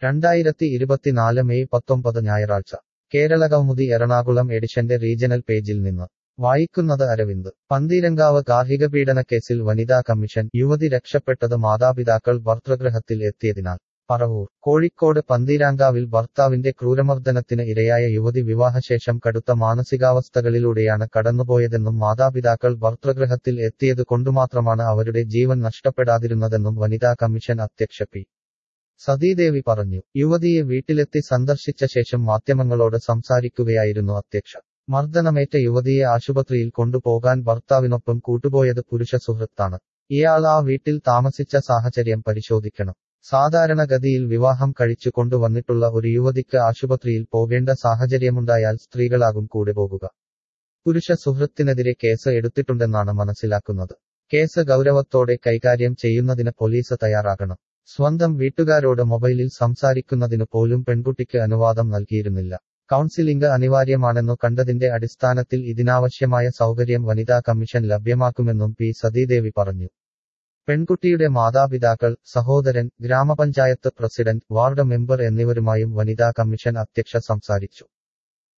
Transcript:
രണ്ടായിരത്തി ഇരുപത്തിനാല് മെയ് പത്തൊമ്പത് ഞായറാഴ്ച കേരളകൗമുദി എറണാകുളം എഡിഷന്റെ റീജണൽ പേജിൽ നിന്ന് വായിക്കുന്നത് അരവിന്ദ് പന്തീരങ്കാവ് ഗാർഹിക പീഡനക്കേസിൽ വനിതാ കമ്മീഷൻ യുവതി രക്ഷപ്പെട്ടത് മാതാപിതാക്കൾ ഭർതൃഗൃഹത്തിൽ എത്തിയതിനാൽ പറവൂർ കോഴിക്കോട് പന്തീരാങ്കാവിൽ ഭർത്താവിന്റെ ക്രൂരമർദ്ദനത്തിന് ഇരയായ യുവതി വിവാഹശേഷം കടുത്ത മാനസികാവസ്ഥകളിലൂടെയാണ് കടന്നുപോയതെന്നും മാതാപിതാക്കൾ ഭർതൃഗൃഹത്തിൽ എത്തിയത് കൊണ്ടുമാത്രമാണ് അവരുടെ ജീവൻ നഷ്ടപ്പെടാതിരുന്നതെന്നും വനിതാ കമ്മീഷൻ അധ്യക്ഷ പി സതീദേവി പറഞ്ഞു യുവതിയെ വീട്ടിലെത്തി സന്ദർശിച്ച ശേഷം മാധ്യമങ്ങളോട് സംസാരിക്കുകയായിരുന്നു അധ്യക്ഷ മർദ്ദനമേറ്റ യുവതിയെ ആശുപത്രിയിൽ കൊണ്ടുപോകാൻ ഭർത്താവിനൊപ്പം കൂട്ടുപോയത് പുരുഷ സുഹൃത്താണ് ഇയാൾ ആ വീട്ടിൽ താമസിച്ച സാഹചര്യം പരിശോധിക്കണം സാധാരണഗതിയിൽ വിവാഹം കഴിച്ചു കൊണ്ടുവന്നിട്ടുള്ള ഒരു യുവതിക്ക് ആശുപത്രിയിൽ പോകേണ്ട സാഹചര്യമുണ്ടായാൽ സ്ത്രീകളാകും കൂടെ പോകുക പുരുഷ സുഹൃത്തിനെതിരെ കേസ് എടുത്തിട്ടുണ്ടെന്നാണ് മനസ്സിലാക്കുന്നത് കേസ് ഗൗരവത്തോടെ കൈകാര്യം ചെയ്യുന്നതിന് പോലീസ് തയ്യാറാകണം സ്വന്തം വീട്ടുകാരോട് മൊബൈലിൽ സംസാരിക്കുന്നതിനു പോലും പെൺകുട്ടിക്ക് അനുവാദം നൽകിയിരുന്നില്ല കൗൺസിലിംഗ് അനിവാര്യമാണെന്നു കണ്ടതിന്റെ അടിസ്ഥാനത്തിൽ ഇതിനാവശ്യമായ സൗകര്യം വനിതാ കമ്മീഷൻ ലഭ്യമാക്കുമെന്നും പി സതീദേവി പറഞ്ഞു പെൺകുട്ടിയുടെ മാതാപിതാക്കൾ സഹോദരൻ ഗ്രാമപഞ്ചായത്ത് പ്രസിഡന്റ് വാർഡ് മെമ്പർ എന്നിവരുമായും വനിതാ കമ്മീഷൻ അധ്യക്ഷ സംസാരിച്ചു